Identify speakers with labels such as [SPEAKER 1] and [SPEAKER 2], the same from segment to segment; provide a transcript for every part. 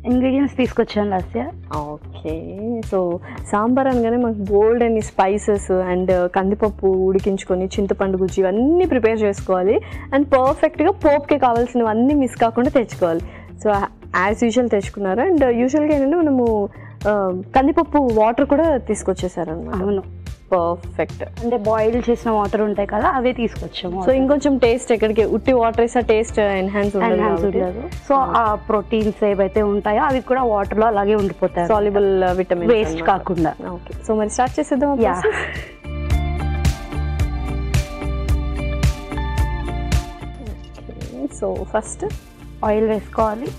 [SPEAKER 1] Ingredients తీసుకొచ్చాను Lasya
[SPEAKER 2] okay so sambar అనగానే మాకు బోల్డ్ అని స్పైసెస్ అండ్ కందిపప్పు ఉడికించుకొని చింతపండు గుజ్జు ఇవన్నీ ప్రిపేర్ చేసుకోవాలి అండ్ పర్ఫెక్ట్గా పోప్కి కావాల్సినవన్నీ మిస్ కాకుండా తెచ్చుకోవాలి సో యాజ్ యూజువల్ తెచ్చుకున్నారు అండ్ యూజువల్గా ఏంటంటే మనము ఆ, కందిపప్పు వాటర్ కూడా తీసుకొచ్చేసారనమాట
[SPEAKER 1] అవును
[SPEAKER 2] పర్ఫెక్ట్
[SPEAKER 1] అంటే బాయిల్ చేసిన వాటర్ ఉంటాయి కదా అవే తీసుకొచ్చాము
[SPEAKER 2] సో ఇంకొంచెం టేస్ట్ ఎక్కడికి ఉట్టి వాటర్ వేసా టేస్ట్ ఎన్హాన్స్
[SPEAKER 1] Enhance
[SPEAKER 2] ఉంటుంది
[SPEAKER 1] ఉండదు సో ఆ ప్రోటీన్స్ ఏవైతే ఉంటాయో అవి కూడా వాటర్ లో అలాగే ఉండిపోతాయి
[SPEAKER 2] సాల్యుబుల్ విటమిన్
[SPEAKER 1] వేస్ట్ కాకుండా
[SPEAKER 2] ఓకే సో మరి స్టార్ట్ చేసేద్దాం
[SPEAKER 1] యా
[SPEAKER 2] సో ఫస్ట్
[SPEAKER 1] ఆయిల్ వేసుకోవాలి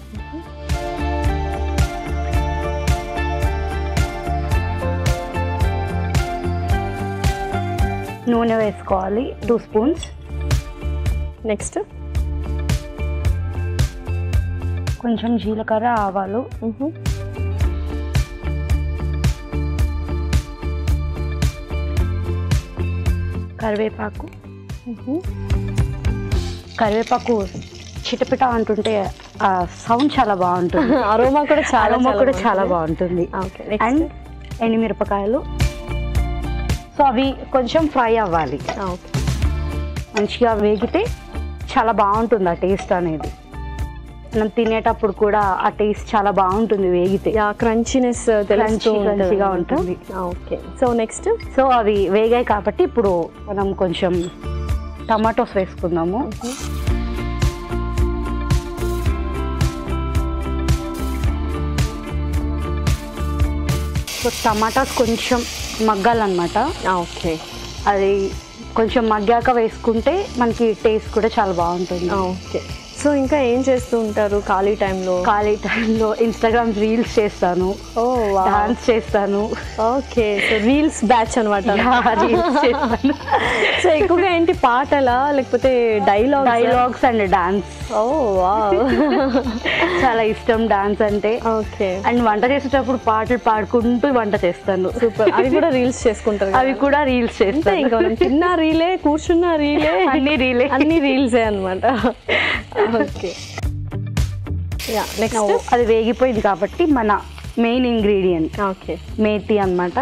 [SPEAKER 1] నూనె వేసుకోవాలి టూ స్పూన్స్
[SPEAKER 2] నెక్స్ట్
[SPEAKER 1] కొంచెం జీలకర్ర ఆవాలు కరివేపాకు కరివేపాకు చిటపిట అంటుంటే ఆ సౌండ్ చాలా బాగుంటుంది
[SPEAKER 2] అరోమా కూడా చాలా
[SPEAKER 1] అరోమా కూడా చాలా బాగుంటుంది
[SPEAKER 2] ఓకే
[SPEAKER 1] అండ్ ఎండుమిరపకాయలు సో అవి కొంచెం ఫ్రై అవ్వాలి
[SPEAKER 2] ఓకే
[SPEAKER 1] మంచిగా వేగితే చాలా బాగుంటుంది ఆ టేస్ట్ అనేది మనం తినేటప్పుడు కూడా ఆ టేస్ట్ చాలా బాగుంటుంది వేగితే
[SPEAKER 2] యా క్రంచీనెస్ తెలుస్తూ
[SPEAKER 1] Crunchy, crunchy గా ఉంటుంది.
[SPEAKER 2] ఓకే సో నెక్స్ట్
[SPEAKER 1] సో అవి వేగాయి కాబట్టి ఇప్పుడు మనం కొంచెం టమాటోస్ వేసుకుందాము సో టమాటాస్ కొంచెం మగ్గాలన్నమాట
[SPEAKER 2] ఓకే
[SPEAKER 1] అది కొంచెం మగ్గాక వేసుకుంటే మనకి టేస్ట్ కూడా చాలా బాగుంటుంది
[SPEAKER 2] ఓకే సో ఇంకా ఏం చేస్తూ ఉంటారు ఖాళీ టైంలో
[SPEAKER 1] ఖాళీ టైంలో ఇన్స్టాగ్రామ్ రీల్స్ చేస్తాను
[SPEAKER 2] ఓ
[SPEAKER 1] డాన్స్ చేస్తాను
[SPEAKER 2] ఓకే సో రీల్స్ బ్యాచ్ అనమాట
[SPEAKER 1] రీల్స్ చేస్తాను
[SPEAKER 2] సో ఎక్కువగా ఏంటి పాటలా లేకపోతే డైలాగ్
[SPEAKER 1] డైలాగ్స్ అండ్ డాన్స్
[SPEAKER 2] ఓ వా
[SPEAKER 1] చాలా ఇష్టం డాన్స్ అంటే
[SPEAKER 2] ఓకే
[SPEAKER 1] అండ్ వంట చేసేటప్పుడు పాటలు పాడుకుంటూ వంట చేస్తాను
[SPEAKER 2] సూపర్ అవి కూడా రీల్స్ చేసుకుంటారు
[SPEAKER 1] అవి కూడా రీల్స్
[SPEAKER 2] అంతే
[SPEAKER 1] చేస్తాను
[SPEAKER 2] ఇంకా మనం తిన్న రీలే కూర్చున్న రీలే
[SPEAKER 1] అన్ని రీలే
[SPEAKER 2] అన్ని రీల్సే అనమాట ఓకే యా నెక్స్ట్
[SPEAKER 1] అది వేగిపోయింది కాబట్టి మన మెయిన్ ఇంగ్రీడియంట్
[SPEAKER 2] ఓకే
[SPEAKER 1] మేతి అన్నమాట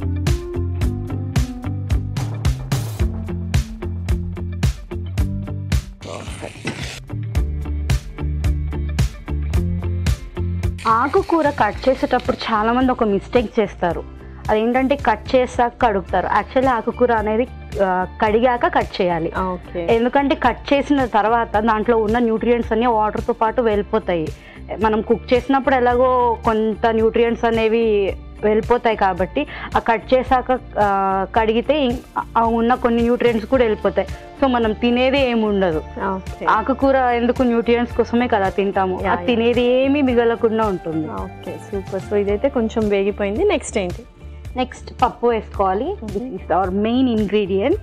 [SPEAKER 1] ఆకుకూర కట్ చేసేటప్పుడు చాలా మంది ఒక మిస్టేక్ చేస్తారు అదేంటంటే కట్ చేసాక కడుగుతారు యాక్చువల్లీ ఆకుకూర అనేది ఆ, కడిగాక కట్ చేయాలి
[SPEAKER 2] ఓకే
[SPEAKER 1] ఎందుకంటే కట్ చేసిన తర్వాత దాంట్లో ఉన్న న్యూట్రియంట్స్ అన్ని వాటర్తో పాటు వెళ్ళిపోతాయి మనం కుక్ చేసినప్పుడు ఎలాగో కొంత న్యూట్రియంట్స్ అనేవి వెళ్ళిపోతాయి కాబట్టి ఆ కట్ చేశాక ఆ, కడిగితే ఇం- ఆ ఉన్న కొన్ని న్యూట్రియంట్స్ కూడా వెళ్ళిపోతాయి సో మనం తినేది ఏమి ఉండదు
[SPEAKER 2] ఓకే
[SPEAKER 1] ఆకుకూర ఎందుకు న్యూట్రియంట్స్ కోసమే కదా తింటాము
[SPEAKER 2] యా,
[SPEAKER 1] అది తినేది ఏమీ మిగలకుండా ఉంటుంది
[SPEAKER 2] ఓకే సూపర్ సో ఇదైతే కొంచెం వేగిపోయింది నెక్స్ట్ ఏంటి
[SPEAKER 1] నెక్స్ట్ పప్పు వేసుకోవాలి this is our main ingredient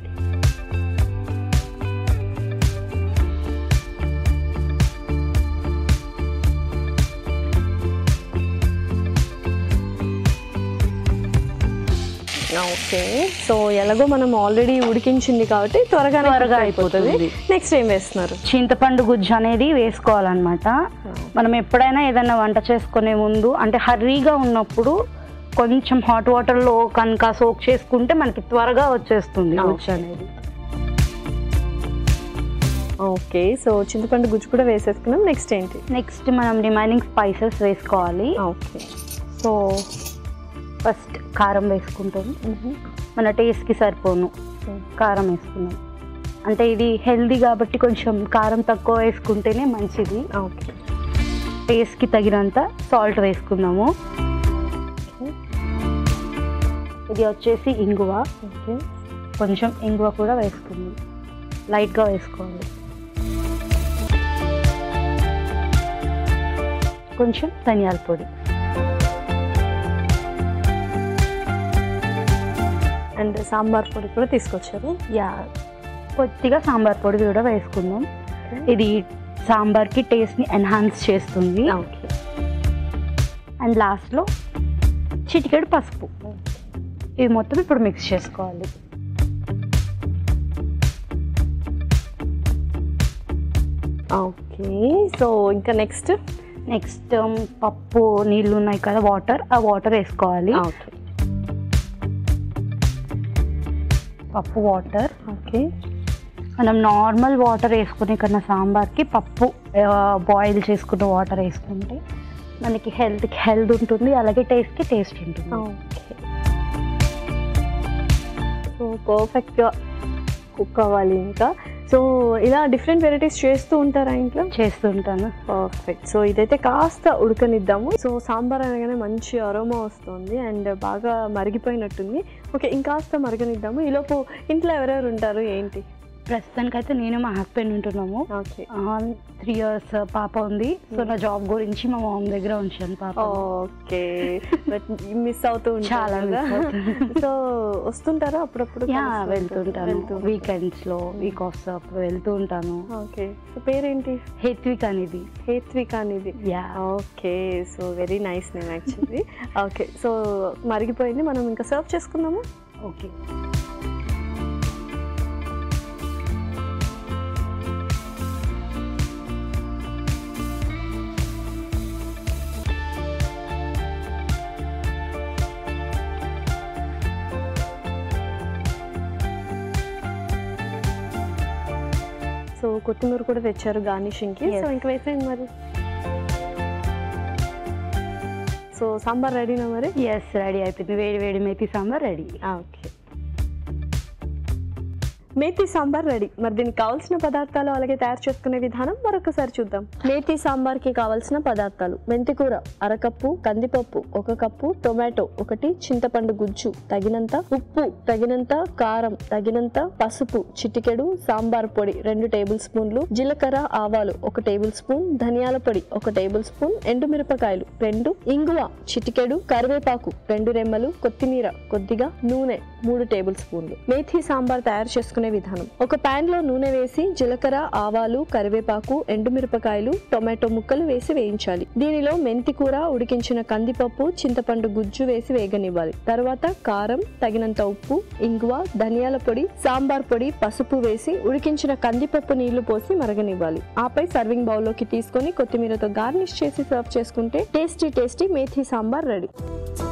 [SPEAKER 2] okay so ఎలాగో మనం ఆల్రెడీ ఉడికించింది కాబట్టి త్వరగా
[SPEAKER 1] త్వరగా
[SPEAKER 2] అయిపోతుంది
[SPEAKER 1] అయిపోతుంది.
[SPEAKER 2] నెక్స్ట్ ఏం వేస్తున్నారు
[SPEAKER 1] చింతపండు గుజ్జు అనేది వేసుకోవాలన్నమాట మనం ఎప్పుడైనా ఏదైనా వంట చేసుకునే ముందు అంటే హర్రీగా ఉన్నప్పుడు కొంచెం హాట్ వాటర్లో కనుక సోక్ చేసుకుంటే మనకి త్వరగా వచ్చేస్తుంది గుజ్జు
[SPEAKER 2] Okay.
[SPEAKER 1] అనేది
[SPEAKER 2] ఓకే సో చింతపండు గుజ్జు కూడా వేసేసుకున్నాం నెక్స్ట్ ఏంటి
[SPEAKER 1] నెక్స్ట్ మనం రిమైనింగ్ స్పైసెస్ వేసుకోవాలి
[SPEAKER 2] ఓకే
[SPEAKER 1] సో ఫస్ట్ కారం వేసుకుంటాం మన టేస్ట్కి సరిపోను కారం వేసుకున్నాం అంటే ఇది హెల్దీ కాబట్టి కొంచెం కారం తక్కువ వేసుకుంటేనే మంచిది
[SPEAKER 2] ఓకే
[SPEAKER 1] టేస్ట్కి తగినంత సాల్ట్ వేసుకుందాము ఇది వచ్చేసి ఇంగువ
[SPEAKER 2] ఓకే
[SPEAKER 1] కొంచెం ఇంగువ కూడా వేసుకుందాం లైట్గా వేసుకోవాలి కొంచెం ధనియాల పొడి
[SPEAKER 2] అండ్ సాంబార్ పొడి కూడా తీసుకొచ్చారు
[SPEAKER 1] యా కొద్దిగా సాంబార్ పొడి కూడా వేసుకుందాం ఇది సాంబార్కి టేస్ట్ని ఎన్హాన్స్ చేస్తుంది
[SPEAKER 2] ఓకే
[SPEAKER 1] అండ్ లాస్ట్లో చిటికెడు పసుపు ఇది మొత్తం ఇప్పుడు మిక్స్ చేసుకోవాలి
[SPEAKER 2] ఓకే సో ఇంకా నెక్స్ట్
[SPEAKER 1] నెక్స్ట్ పప్పు నీళ్ళు ఉన్నాయి కదా వాటర్ ఆ వాటర్ వేసుకోవాలి
[SPEAKER 2] ఓకే
[SPEAKER 1] పప్పు వాటర్
[SPEAKER 2] ఓకే
[SPEAKER 1] మనం నార్మల్ వాటర్ వేసుకునే కన్నా సాంబార్కి పప్పు బాయిల్ చేసుకున్న వాటర్ వేసుకుంటే మనకి హెల్త్కి హెల్త్ ఉంటుంది అలాగే టేస్ట్కి టేస్ట్ ఉంటుంది
[SPEAKER 2] ఓకే సో పర్ఫెక్ట్గా కుక్ అవ్వాలి ఇంకా సో ఇలా డిఫరెంట్ వెరైటీస్ చేస్తూ ఉంటారా ఇంట్లో
[SPEAKER 1] చేస్తుంటాను
[SPEAKER 2] పర్ఫెక్ట్ సో ఇదైతే కాస్త ఉడకనిద్దాము సో సాంబార్ అనగానే మంచి అరోమా వస్తుంది అండ్ బాగా మరిగిపోయినట్టుంది ఓకే ఇంకాస్త మరగనిద్దాము ఈలోపు ఇంట్లో ఎవరెవరు ఉంటారు ఏంటి
[SPEAKER 1] ప్రస్తుతానికైతే నేను మా హస్బెండ్ ఉంటున్నాము
[SPEAKER 2] ఓకే
[SPEAKER 1] త్రీ ఇయర్స్ పాప ఉంది సో నా జాబ్ గురించి మా మామ్ దగ్గర ఉంచాను పాప
[SPEAKER 2] ఓకే బట్ మిస్ అవుతూ ఉంటారు
[SPEAKER 1] చాలా
[SPEAKER 2] కదా?
[SPEAKER 1] miss అవుతాను.
[SPEAKER 2] సో వస్తుంటారా అప్పుడప్పుడు
[SPEAKER 1] యా
[SPEAKER 2] కలుస్తూ
[SPEAKER 1] వెళ్తుంటాను
[SPEAKER 2] వెళ్తూ
[SPEAKER 1] వీకెండ్స్ లో వీక్ ఆఫ్స్ అప్పుడు వెళ్తూ ఉంటాను
[SPEAKER 2] ఓకే సో పేరేంటి
[SPEAKER 1] హెత్విక్ అనేది
[SPEAKER 2] హేత్విక అనేది
[SPEAKER 1] yeah
[SPEAKER 2] okay so very nice name actually okay so మరిగిపోయింది మనం ఇంకా సర్వ్ చేసుకుందాము
[SPEAKER 1] ఓకే
[SPEAKER 2] సో కొత్తిమీర కూడా తెచ్చారు గార్నిషింగ్కి
[SPEAKER 1] Yes.
[SPEAKER 2] సో ఇంకా వేసేయండి మరి సో సాంబార్ రెడీనా మరి
[SPEAKER 1] ఎస్ రెడీ అయిపోయింది వేడి వేడి methi sambar ready
[SPEAKER 2] okay methi sambar ready మరి దీనికి కావాల్సిన పదార్థాలు అలాగే తయారు చేసుకునే విధానం మరొకసారి చూద్దాం మేతి సాంబార్కి కావాల్సిన పదార్థాలు మెంతికూర అరకప్పు కందిపప్పు ఒక కప్పు టొమాటో ఒకటి చింతపండు గుజ్జు తగినంత ఉప్పు తగినంత కారం తగినంత పసుపు చిటికెడు సాంబార్ పొడి రెండు టేబుల్ స్పూన్లు జీలకర్ర ఆవాలు ఒక టేబుల్ స్పూన్ ధనియాల పొడి ఒక టేబుల్ స్పూన్ ఎండుమిరపకాయలు రెండు ఇంగువ చిటికెడు కరివేపాకు రెండు రెమ్మలు కొత్తిమీర కొద్దిగా నూనె మూడు టేబుల్ స్పూన్లు మేథీ సాంబార్ తయారు చేసుకునే విధానం ఒక పాన్ లో నూనె వేసి జీలకర్ర ఆవాలు కరివేపాకు ఎండుమిరపకాయలు టొమాటో ముక్కలు వేసి వేయించాలి దీనిలో మెంతి కూర ఉడికించిన కందిపప్పు చింతపండు గుజ్జు వేసి వేగనివ్వాలి తర్వాత కారం తగినంత ఉప్పు ఇంగువ ధనియాల పొడి సాంబార్ పొడి పసుపు వేసి ఉడికించిన కందిపప్పు నీళ్లు పోసి మరగనివ్వాలి ఆపై సర్వింగ్ బౌల్లోకి తీసుకొని కొత్తిమీరతో గార్నిష్ చేసి సర్వ్ చేసుకుంటే tasty tasty methi sambar ready